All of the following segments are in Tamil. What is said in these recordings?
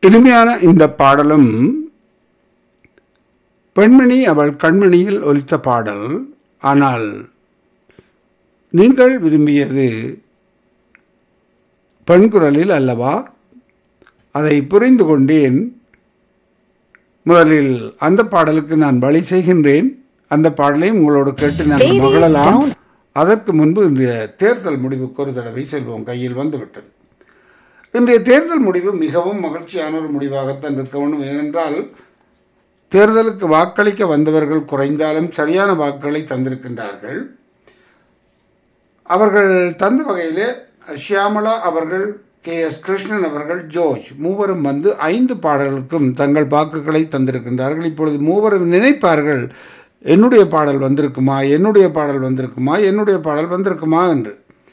இனிமையான இந்த பாடலும் பெண்மணி அவள் கண்மணியில் ஒலித்த பாடல் ஆனால் நீங்கள் விரும்பியது பெண் குரலில் அல்லவா அதை புரிந்து கொண்டேன் முதலில் அந்த பாடலுக்கு நான் வழி செய்கின்றேன் அந்த பாடலை உங்களோடு கேட்டு நான் Babies மகளலாம் don't- அதற்கு முன்பு இன்றைய தேர்தல் முடிவுக்கு ஒரு தடவை செல்வோம் கையில் வந்துவிட்டது இன்றைய தேர்தல் முடிவு மிகவும் மகிழ்ச்சியான ஒரு முடிவாகத்தான் இருக்க வேண்டும் ஏனென்றால் தேர்தலுக்கு வாக்களிக்க வந்தவர்கள் குறைந்தாலும் சரியான வாக்குகளை தந்திருக்கின்றார்கள் அவர்கள் தந்த வகையிலே ஷியாமலா அவர்கள் கே எஸ் கிருஷ்ணன் அவர்கள் ஜோர்ஜ் மூவரும் வந்து ஐந்து பாடல்களுக்கும் தங்கள் வாக்குகளை தந்திருக்கின்றார்கள் இப்பொழுது மூவரும் நினைப்பார்கள் என்னுடைய பாடல் வந்திருக்குமா என்னுடைய பாடல் வந்திருக்குமா என்னுடைய பாடல் வந்திருக்குமா என்று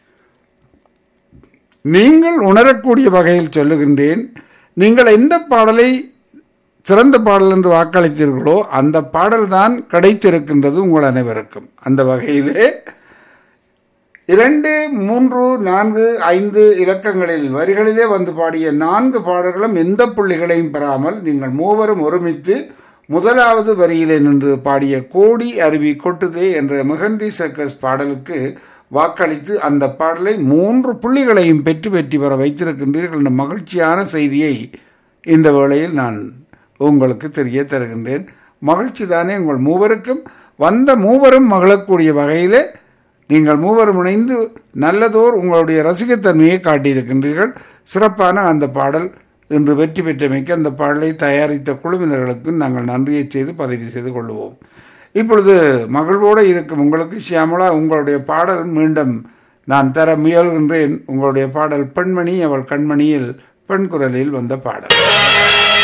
நீங்கள் உணரக்கூடிய வகையில் சொல்லுகின்றேன் நீங்கள் எந்த பாடலை சிறந்த பாடல் என்று வாக்களித்தீர்களோ அந்த பாடல் தான் கிடைத்திருக்கின்றது உங்கள் அனைவருக்கும் அந்த வகையிலே இரண்டு மூன்று நான்கு ஐந்து இலக்கங்களில் வரிகளிலே வந்து பாடிய நான்கு பாடல்களும் எந்த புள்ளிகளையும் பெறாமல் நீங்கள் மூவரும் ஒருமித்து முதலாவது வரியிலே நின்று பாடிய கோடி அருவி கொட்டுதே என்ற மெகண்டி சர்க்கஸ் பாடலுக்கு வாக்களித்து அந்த பாடலை மூன்று புள்ளிகளையும் பெற்று வெற்றி பெற வைத்திருக்கின்றீர்கள் என்ற மகிழ்ச்சியான செய்தியை இந்த வேளையில் நான் உங்களுக்கு தெரிய தருகின்றேன் மகிழ்ச்சி தானே உங்கள் மூவருக்கும் வந்த மூவரும் மகிழக்கூடிய வகையிலே நீங்கள் மூவரும் இணைந்து நல்லதோர் உங்களுடைய ரசிகத்தன்மையை காட்டியிருக்கின்றீர்கள் சிறப்பான அந்த பாடல் இன்று வெற்றி பெற்றமைக்கு அந்த பாடலை தயாரித்த குழுவினர்களுக்கு நாங்கள் நன்றியை செய்து பதிவு செய்து கொள்வோம் இப்பொழுது மகிழ்வோடு இருக்கும் உங்களுக்கு சியாமலா உங்களுடைய பாடல் மீண்டும் நான் தர முயல்கின்றேன் உங்களுடைய பாடல் பெண்மணி அவள் கண்மணியில் பெண் குரலில் வந்த பாடல்